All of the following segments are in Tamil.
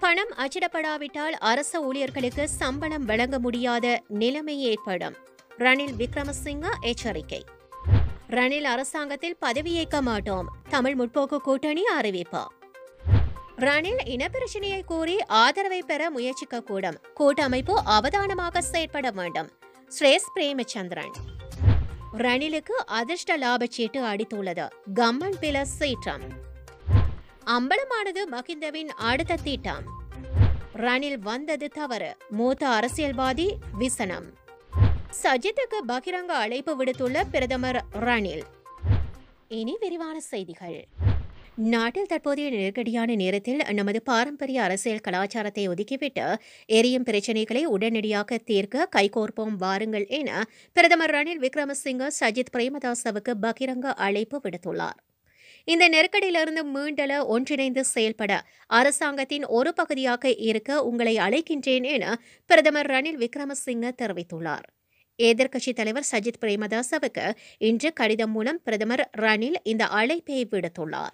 பணம் அச்சிடப்படாவிட்டால் அரச ஊழியர்களுக்கு சம்பளம் வழங்க முடியாத நிலைமை ஏற்படும் ரணில் விக்ரமசிங்க எச்சரிக்கை ரணில் அரசாங்கத்தில் பதவியேற்க மாட்டோம் தமிழ் முற்போக்கு கூட்டணி அறிவிப்பு ரணில் இனப்பிரச்சனையை கூறி ஆதரவை பெற முயற்சிக்க கூடும் கூட்டமைப்பு அவதானமாக செயற்பட வேண்டும் ஸ்ரேஸ் பிரேமச்சந்திரன் ரணிலுக்கு அதிர்ஷ்ட லாபச்சீட்டு அடித்துள்ளது கம்மன் பில சீற்றம் அம்பலமானது மகிந்தவின் அடுத்த திட்டம் ரணில் வந்தது தவறு மூத்த அரசியல்வாதி விசனம் சஜித்துக்கு பகிரங்க அழைப்பு விடுத்துள்ள பிரதமர் ரணில் இனி விரிவான செய்திகள் நாட்டில் தற்போதைய நெருக்கடியான நேரத்தில் நமது பாரம்பரிய அரசியல் கலாச்சாரத்தை ஒதுக்கிவிட்டு எரியும் பிரச்சினைகளை உடனடியாக தீர்க்க கைகோர்ப்போம் வாருங்கள் என பிரதமர் ரணில் விக்ரமசிங்க சஜித் பிரேமதாசவுக்கு பகிரங்க அழைப்பு விடுத்துள்ளார் இந்த நெருக்கடியிலிருந்து மீண்டல ஒன்றிணைந்து செயல்பட அரசாங்கத்தின் ஒரு பகுதியாக இருக்க உங்களை அழைக்கின்றேன் என பிரதமர் ரணில் விக்ரமசிங்க தெரிவித்துள்ளார் எதிர்க்கட்சித் தலைவர் சஜித் பிரேமதாசவுக்கு இன்று கடிதம் மூலம் பிரதமர் ரணில் இந்த அழைப்பை விடுத்துள்ளார்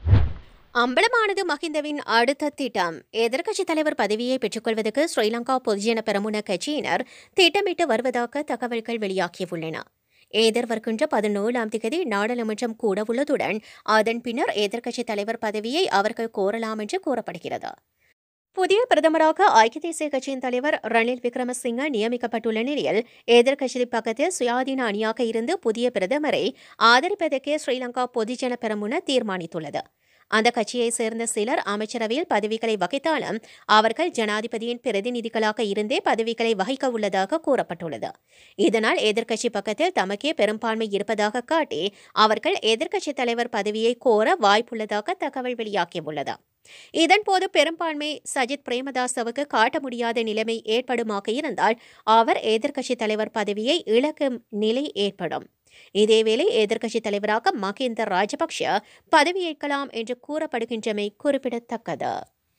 அம்பலமானது மஹிந்தவின் அடுத்த திட்டம் எதிர்க்கட்சித் தலைவர் பதவியை பெற்றுக்கொள்வதற்கு ஸ்ரீலங்கா பொதுஜன பெரமுன கட்சியினர் திட்டமிட்டு வருவதாக தகவல்கள் வெளியாகியுள்ளன எதிர்வருகின்ற பதினேழாம் திகதி நாடாளுமன்றம் கூட உள்ளதுடன் அதன் பின்னர் எதிர்க்கட்சித் தலைவர் பதவியை அவர்கள் கோரலாம் என்று கூறப்படுகிறது புதிய பிரதமராக ஐக்கிய தேசிய கட்சியின் தலைவர் ரணில் விக்ரமசிங்க நியமிக்கப்பட்டுள்ள நிலையில் எதிர்க்கட்சி பக்கத்தில் சுயாதீன அணியாக இருந்து புதிய பிரதமரை ஆதரிப்பதற்கு ஸ்ரீலங்கா பொதுஜன பெரமுன தீர்மானித்துள்ளது அந்த கட்சியைச் சேர்ந்த சிலர் அமைச்சரவையில் பதவிகளை வகித்தாலும் அவர்கள் ஜனாதிபதியின் பிரதிநிதிகளாக இருந்தே பதவிகளை வகிக்க உள்ளதாக கூறப்பட்டுள்ளது இதனால் எதிர்க்கட்சி பக்கத்தில் தமக்கே பெரும்பான்மை இருப்பதாக காட்டி அவர்கள் எதிர்க்கட்சித் தலைவர் பதவியை கோர வாய்ப்புள்ளதாக தகவல் வெளியாகியுள்ளது இதன்போது பெரும்பான்மை சஜித் பிரேமதாசவுக்கு காட்ட முடியாத நிலைமை ஏற்படுமாக இருந்தால் அவர் எதிர்க்கட்சித் தலைவர் பதவியை இழக்கும் நிலை ஏற்படும் இதேவேளை எதிர்க்கட்சித் தலைவராக மஹிந்த ராஜபக்ஷ பதவியேற்கலாம் என்று கூறப்படுகின்றமை குறிப்பிடத்தக்கது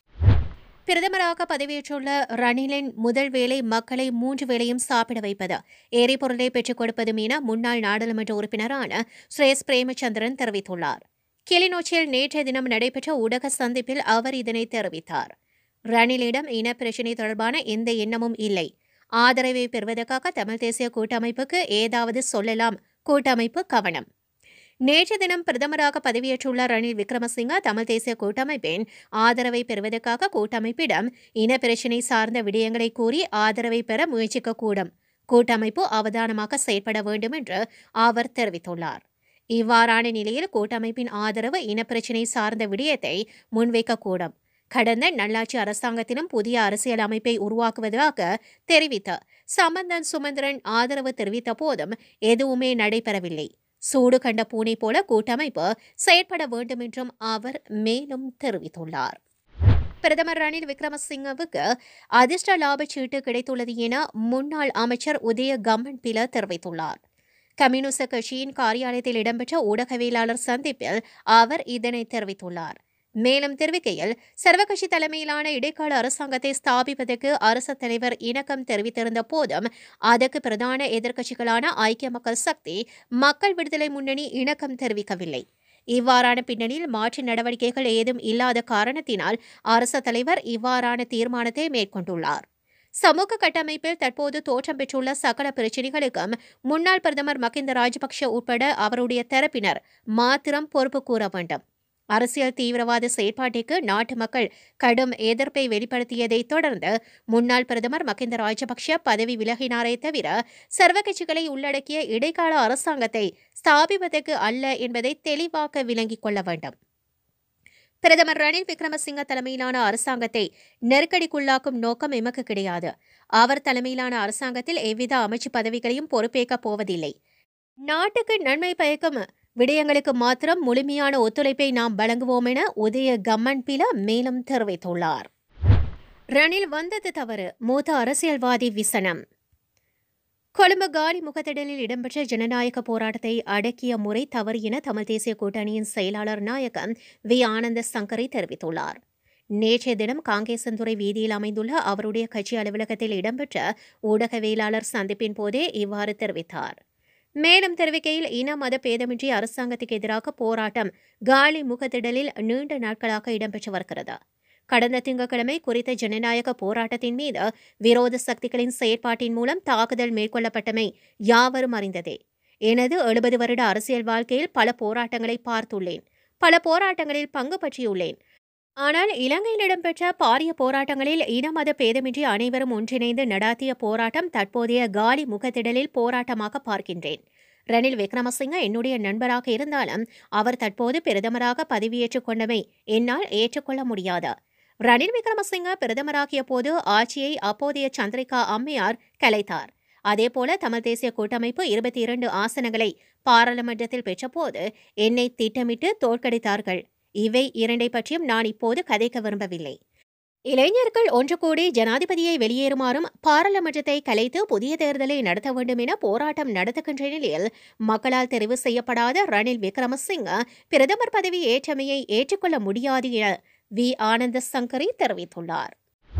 பிரதமராக பதவியேற்றுள்ள ரணிலின் முதல் வேலை மக்களை மூன்று வேளையும் சாப்பிட வைப்பது எரிபொருளை பெற்றுக் கொடுப்பதும் என முன்னாள் நாடாளுமன்ற உறுப்பினரான ஸ்ரேஸ் பிரேமச்சந்திரன் தெரிவித்துள்ளார் கிளிநொச்சியில் நேற்றைய தினம் நடைபெற்ற ஊடக சந்திப்பில் அவர் இதனை தெரிவித்தார் ரணிலிடம் இனப்பிரச்சினை தொடர்பான எந்த எண்ணமும் இல்லை ஆதரவை பெறுவதற்காக தமிழ் தேசிய கூட்டமைப்புக்கு ஏதாவது சொல்லலாம் கூட்டமைப்பு கவனம் நேற்று தினம் பிரதமராக பதவியேற்றுள்ள ரணில் விக்ரமசிங்க தமிழ் தேசிய கூட்டமைப்பின் ஆதரவை பெறுவதற்காக கூட்டமைப்பிடம் இனப்பிரச்சினை சார்ந்த விடயங்களை கூறி ஆதரவை பெற முயற்சிக்கக்கூடும் கூட்டமைப்பு அவதானமாக செயற்பட வேண்டும் என்று அவர் தெரிவித்துள்ளார் இவ்வாறான நிலையில் கூட்டமைப்பின் ஆதரவு இனப்பிரச்சினை சார்ந்த விடயத்தை முன்வைக்கக்கூடும் கடந்த நல்லாட்சி அரசாங்கத்திலும் புதிய அரசியல் அமைப்பை உருவாக்குவதாக தெரிவித்த சம்பந்தன் சுமந்திரன் ஆதரவு தெரிவித்த போதும் எதுவுமே நடைபெறவில்லை சூடு கண்ட பூனை போல கூட்டமைப்பு செயற்பட வேண்டும் என்றும் அவர் மேலும் தெரிவித்துள்ளார் பிரதமர் ரணில் விக்ரமசிங்கவுக்கு அதிர்ஷ்ட லாபச் சீட்டு கிடைத்துள்ளது என முன்னாள் அமைச்சர் உதய கம்மன் பில தெரிவித்துள்ளார் கம்யூனிஸ்ட் கட்சியின் காரியாலயத்தில் இடம்பெற்ற ஊடகவியலாளர் சந்திப்பில் அவர் இதனை தெரிவித்துள்ளார் மேலும் தெரிவிக்கையில் சர்வகட்சி தலைமையிலான இடைக்கால அரசாங்கத்தை ஸ்தாபிப்பதற்கு அரசு தலைவர் இணக்கம் தெரிவித்திருந்த போதும் அதற்கு பிரதான எதிர்க்கட்சிகளான ஐக்கிய மக்கள் சக்தி மக்கள் விடுதலை முன்னணி இணக்கம் தெரிவிக்கவில்லை இவ்வாறான பின்னணியில் மாற்று நடவடிக்கைகள் ஏதும் இல்லாத காரணத்தினால் அரசு தலைவர் இவ்வாறான தீர்மானத்தை மேற்கொண்டுள்ளார் சமூக கட்டமைப்பில் தற்போது தோற்றம் பெற்றுள்ள சகல பிரச்சினைகளுக்கும் முன்னாள் பிரதமர் மகிந்த ராஜபக்ஷ உட்பட அவருடைய தரப்பினர் மாத்திரம் பொறுப்பு கூற வேண்டும் அரசியல் தீவிரவாத செயற்பாட்டிற்கு நாட்டு மக்கள் கடும் எதிர்ப்பை வெளிப்படுத்தியதைத் தொடர்ந்து முன்னாள் பிரதமர் மகிந்த ராஜபக்ஷ பதவி விலகினாரே தவிர சர்வ கட்சிகளை உள்ளடக்கிய இடைக்கால அரசாங்கத்தை ஸ்தாபிப்பதற்கு அல்ல என்பதை தெளிவாக விளங்கிக் கொள்ள வேண்டும் பிரதமர் ரணில் விக்ரமசிங்க தலைமையிலான அரசாங்கத்தை நெருக்கடிக்குள்ளாக்கும் நோக்கம் எமக்கு கிடையாது அவர் தலைமையிலான அரசாங்கத்தில் எவ்வித அமைச்சு பதவிகளையும் பொறுப்பேற்கப் போவதில்லை நாட்டுக்கு நன்மை பயக்கும் விடயங்களுக்கு மாத்திரம் முழுமையான ஒத்துழைப்பை நாம் வழங்குவோம் என உதய கம்மன் பில மேலும் தெரிவித்துள்ளார் ரணில் வந்தது தவறு மூத்த அரசியல்வாதி விசனம் கொழும்பு காலி முகத்திடலில் இடம்பெற்ற ஜனநாயக போராட்டத்தை அடக்கிய முறை தவறு என தமிழ் தேசிய கூட்டணியின் செயலாளர் நாயகம் வி ஆனந்த சங்கரை தெரிவித்துள்ளார் நேற்றைய தினம் காங்கேசன்துறை வீதியில் அமைந்துள்ள அவருடைய கட்சி அலுவலகத்தில் இடம்பெற்ற ஊடகவியலாளர் சந்திப்பின் போதே இவ்வாறு தெரிவித்தார் மேலும் தெரிவிக்கையில் இன மத பேதமின்றி அரசாங்கத்துக்கு எதிராக போராட்டம் காலி முகத்திடலில் நீண்ட நாட்களாக இடம்பெற்று வருகிறது கடந்த திங்கட்கிழமை குறித்த ஜனநாயக போராட்டத்தின் மீது விரோத சக்திகளின் செயற்பாட்டின் மூலம் தாக்குதல் மேற்கொள்ளப்பட்டமை யாவரும் அறிந்ததே எனது எழுபது வருட அரசியல் வாழ்க்கையில் பல போராட்டங்களை பார்த்துள்ளேன் பல போராட்டங்களில் பங்கு பற்றியுள்ளேன் ஆனால் இலங்கையில் இடம்பெற்ற பாரிய போராட்டங்களில் இனமத பேதமின்றி அனைவரும் ஒன்றிணைந்து நடாத்திய போராட்டம் தற்போதைய காலி முகத்திடலில் போராட்டமாக பார்க்கின்றேன் ரணில் விக்ரமசிங்க என்னுடைய நண்பராக இருந்தாலும் அவர் தற்போது பிரதமராக பதவியேற்றுக் கொண்டமை என்னால் ஏற்றுக்கொள்ள முடியாது ரணில் விக்ரமசிங்க பிரதமராகிய போது ஆட்சியை அப்போதைய சந்திரிகா அம்மையார் கலைத்தார் அதேபோல தமிழ் தேசிய கூட்டமைப்பு இருபத்தி இரண்டு ஆசனங்களை பாராளுமன்றத்தில் பெற்றபோது என்னை திட்டமிட்டு தோற்கடித்தார்கள் இவை இரண்டை பற்றியும் நான் இப்போது கதைக்க விரும்பவில்லை இளைஞர்கள் ஒன்று கூடி ஜனாதிபதியை வெளியேறுமாறும் பாராளுமன்றத்தை கலைத்து புதிய தேர்தலை நடத்த வேண்டும் என போராட்டம் நடத்துகின்ற நிலையில் மக்களால் தெரிவு செய்யப்படாத ரணில் விக்ரமசிங்க பிரதமர் பதவி ஏற்றமையை ஏற்றுக்கொள்ள முடியாது என வி ஆனந்த சங்கரி தெரிவித்துள்ளார்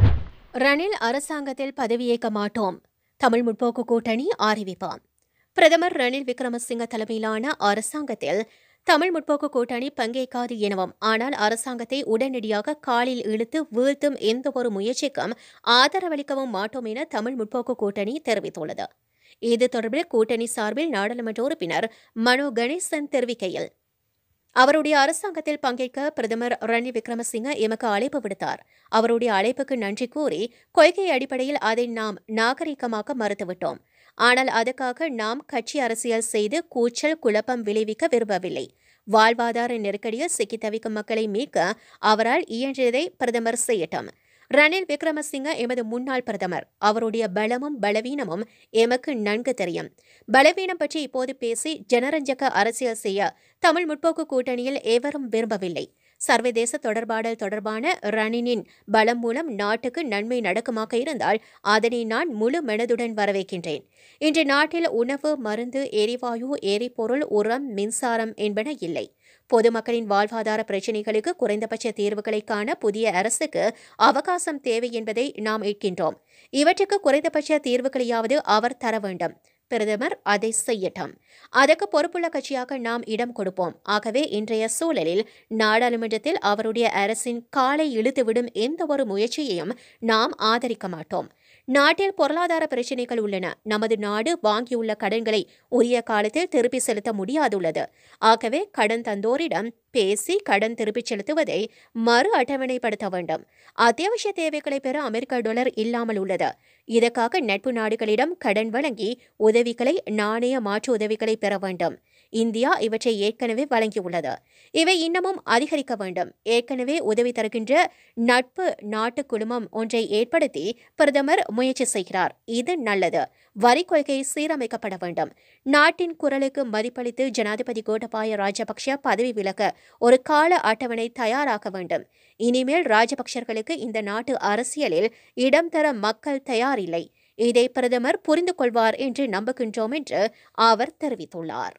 ரணில் அரசாங்கத்தில் பதவியேற்க மாட்டோம் தமிழ் முற்போக்கு கூட்டணி அறிவிப்பாம் பிரதமர் ரணில் விக்ரமசிங்க தலைமையிலான அரசாங்கத்தில் தமிழ் முற்போக்கு கூட்டணி பங்கேற்காது எனவும் ஆனால் அரசாங்கத்தை உடனடியாக காலில் இழுத்து வீழ்த்தும் எந்த ஒரு முயற்சிக்கும் ஆதரவளிக்கவும் மாட்டோம் என தமிழ் முற்போக்கு கூட்டணி தெரிவித்துள்ளது இது தொடர்பில் கூட்டணி சார்பில் நாடாளுமன்ற உறுப்பினர் மனோ கணேசன் தெரிவிக்கையில் அவருடைய அரசாங்கத்தில் பங்கேற்க பிரதமர் ரணில் விக்ரமசிங்க எமக்கு அழைப்பு விடுத்தார் அவருடைய அழைப்புக்கு நன்றி கூறி கொள்கை அடிப்படையில் அதை நாம் நாகரிகமாக்க மறுத்துவிட்டோம் ஆனால் அதுக்காக நாம் கட்சி அரசியல் செய்து கூச்சல் குழப்பம் விளைவிக்க விரும்பவில்லை வாழ்வாதார நெருக்கடியில் சிக்கித் தவிக்கும் மக்களை மீட்க அவரால் இயன்றதை பிரதமர் செய்யட்டும் ரணில் விக்ரமசிங்க எமது முன்னாள் பிரதமர் அவருடைய பலமும் பலவீனமும் எமக்கு நன்கு தெரியும் பலவீனம் பற்றி இப்போது பேசி ஜனரஞ்சக அரசியல் செய்ய தமிழ் முற்போக்கு கூட்டணியில் எவரும் விரும்பவில்லை சர்வதேச தொடர்பாடல் தொடர்பான ரணினின் பலம் மூலம் நாட்டுக்கு நன்மை நடக்குமாக இருந்தால் அதனை நான் முழு மனதுடன் வரவேற்கின்றேன் இன்று நாட்டில் உணவு மருந்து எரிவாயு எரிபொருள் உரம் மின்சாரம் என்பன இல்லை பொதுமக்களின் வாழ்வாதார பிரச்சினைகளுக்கு குறைந்தபட்ச தீர்வுகளை காண புதிய அரசுக்கு அவகாசம் தேவை என்பதை நாம் ஏற்கின்றோம் இவற்றுக்கு குறைந்தபட்ச தீர்வுகளையாவது அவர் தர வேண்டும் பிரதமர் அதை செய்யட்டும் அதற்கு பொறுப்புள்ள கட்சியாக நாம் இடம் கொடுப்போம் ஆகவே இன்றைய சூழலில் நாடாளுமன்றத்தில் அவருடைய அரசின் காலை இழுத்துவிடும் எந்த ஒரு முயற்சியையும் நாம் ஆதரிக்க மாட்டோம் நாட்டில் பொருளாதார பிரச்சினைகள் உள்ளன நமது நாடு வாங்கியுள்ள கடன்களை உரிய காலத்தில் திருப்பி செலுத்த முடியாதுள்ளது ஆகவே கடன் தந்தோரிடம் பேசி கடன் திருப்பிச் செலுத்துவதை மறு அட்டவணைப்படுத்த வேண்டும் அத்தியாவசிய தேவைகளை பெற அமெரிக்க டாலர் இல்லாமல் உள்ளது இதற்காக நட்பு நாடுகளிடம் கடன் வழங்கி உதவிகளை நாணய மாற்று உதவிகளை பெற வேண்டும் இந்தியா இவற்றை ஏற்கனவே வழங்கியுள்ளது இவை இன்னமும் அதிகரிக்க வேண்டும் ஏற்கனவே உதவி தருகின்ற நட்பு நாட்டு குழுமம் ஒன்றை ஏற்படுத்தி பிரதமர் முயற்சி செய்கிறார் இது நல்லது வரி கொள்கை சீரமைக்கப்பட வேண்டும் நாட்டின் குரலுக்கு மதிப்பளித்து ஜனாதிபதி கோட்டபாய ராஜபக்ஷ பதவி விலக ஒரு கால அட்டவணை தயாராக்க வேண்டும் இனிமேல் ராஜபக்சர்களுக்கு இந்த நாட்டு அரசியலில் இடம் தர மக்கள் தயாரில்லை இதை பிரதமர் புரிந்து கொள்வார் என்று நம்புகின்றோம் என்று அவர் தெரிவித்துள்ளார்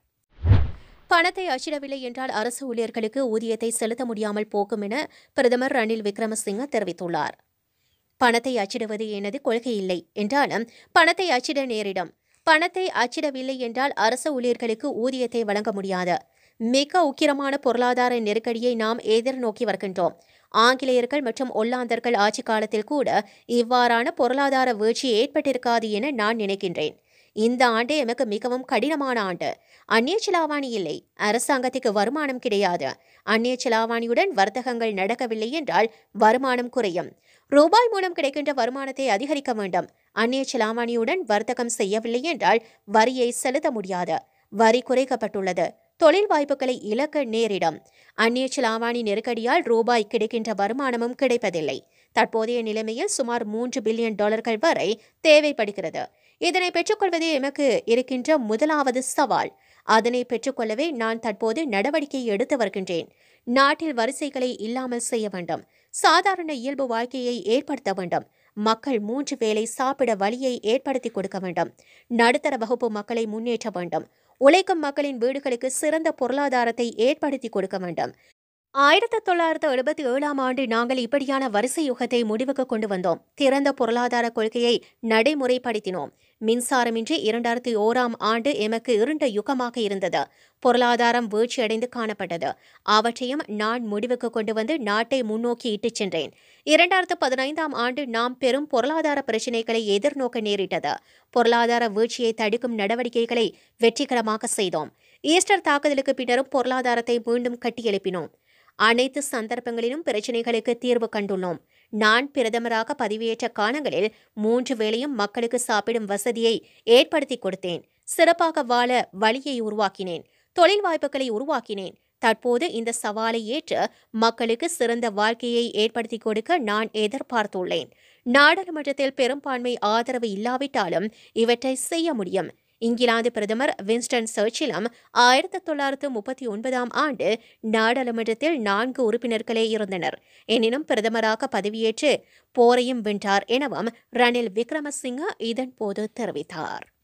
பணத்தை அச்சிடவில்லை என்றால் அரசு ஊழியர்களுக்கு ஊதியத்தை செலுத்த முடியாமல் போகும் என பிரதமர் ரணில் விக்ரமசிங்க தெரிவித்துள்ளார் பணத்தை அச்சிடுவது எனது கொள்கை இல்லை என்றாலும் பணத்தை அச்சிட நேரிடும் பணத்தை அச்சிடவில்லை என்றால் அரசு ஊழியர்களுக்கு ஊதியத்தை வழங்க முடியாது மிக உக்கிரமான பொருளாதார நெருக்கடியை நாம் எதிர்நோக்கி வருகின்றோம் ஆங்கிலேயர்கள் மற்றும் ஒல்லாந்தர்கள் ஆட்சி காலத்தில் கூட இவ்வாறான பொருளாதார வீழ்ச்சி ஏற்பட்டிருக்காது என நான் நினைக்கின்றேன் இந்த ஆண்டு எமக்கு மிகவும் கடினமான ஆண்டு அந்நிய செலாவணி இல்லை அரசாங்கத்துக்கு வருமானம் கிடையாது அந்நிய செலாவணியுடன் வர்த்தகங்கள் நடக்கவில்லை என்றால் வருமானம் குறையும் ரூபாய் மூலம் கிடைக்கின்ற வருமானத்தை அதிகரிக்க வேண்டும் அந்நிய செலாவணியுடன் வர்த்தகம் செய்யவில்லை என்றால் வரியை செலுத்த முடியாது வரி குறைக்கப்பட்டுள்ளது தொழில் வாய்ப்புகளை இழக்க நேரிடும் அந்நிய செலாவணி நெருக்கடியால் ரூபாய் கிடைக்கின்ற வருமானமும் கிடைப்பதில்லை தற்போதைய நிலைமையில் சுமார் மூன்று பில்லியன் டாலர்கள் வரை தேவைப்படுகிறது இதனை பெற்றுக்கொள்வதே எமக்கு இருக்கின்ற முதலாவது சவால் அதனை பெற்றுக்கொள்ளவே நான் தற்போது நடவடிக்கை எடுத்து வருகின்றேன் நாட்டில் வரிசைகளை இல்லாமல் செய்ய வேண்டும் சாதாரண இயல்பு வாழ்க்கையை ஏற்படுத்த வேண்டும் மக்கள் மூன்று வேளை சாப்பிட வழியை ஏற்படுத்தி கொடுக்க வேண்டும் நடுத்தர வகுப்பு மக்களை முன்னேற்ற வேண்டும் உழைக்கும் மக்களின் வீடுகளுக்கு சிறந்த பொருளாதாரத்தை ஏற்படுத்தி கொடுக்க வேண்டும் ஆயிரத்தி தொள்ளாயிரத்து எழுபத்தி ஏழாம் ஆண்டு நாங்கள் இப்படியான வரிசை யுகத்தை முடிவுக்கு கொண்டு வந்தோம் திறந்த பொருளாதார கொள்கையை நடைமுறைப்படுத்தினோம் மின்சாரமின்றி இரண்டாயிரத்தி ஓராம் ஆண்டு எமக்கு இருண்ட யுகமாக இருந்தது பொருளாதாரம் வீழ்ச்சியடைந்து காணப்பட்டது அவற்றையும் நான் முடிவுக்கு கொண்டு வந்து நாட்டை முன்னோக்கி இட்டுச் சென்றேன் இரண்டாயிரத்து பதினைந்தாம் ஆண்டு நாம் பெரும் பொருளாதார பிரச்சினைகளை எதிர்நோக்க நேரிட்டது பொருளாதார வீழ்ச்சியை தடுக்கும் நடவடிக்கைகளை வெற்றிகரமாக செய்தோம் ஈஸ்டர் தாக்குதலுக்கு பின்னரும் பொருளாதாரத்தை மீண்டும் கட்டியெழுப்பினோம் அனைத்து சந்தர்ப்பங்களிலும் பிரச்சினைகளுக்கு தீர்வு கண்டுள்ளோம் நான் பிரதமராக பதவியேற்ற காலங்களில் மூன்று வேளையும் மக்களுக்கு சாப்பிடும் வசதியை ஏற்படுத்தி கொடுத்தேன் சிறப்பாக வாழ வழியை உருவாக்கினேன் தொழில் வாய்ப்புகளை உருவாக்கினேன் தற்போது இந்த சவாலை ஏற்று மக்களுக்கு சிறந்த வாழ்க்கையை ஏற்படுத்தி கொடுக்க நான் எதிர்பார்த்துள்ளேன் நாடாளுமன்றத்தில் பெரும்பான்மை ஆதரவு இல்லாவிட்டாலும் இவற்றை செய்ய முடியும் இங்கிலாந்து பிரதமர் வின்ஸ்டன் சர்ச்சிலும் ஆயிரத்தி தொள்ளாயிரத்து முப்பத்தி ஒன்பதாம் ஆண்டு நாடாளுமன்றத்தில் நான்கு உறுப்பினர்களே இருந்தனர் எனினும் பிரதமராக பதவியேற்று போரையும் வென்றார் எனவும் ரணில் விக்ரமசிங்க இதன்போது தெரிவித்தார்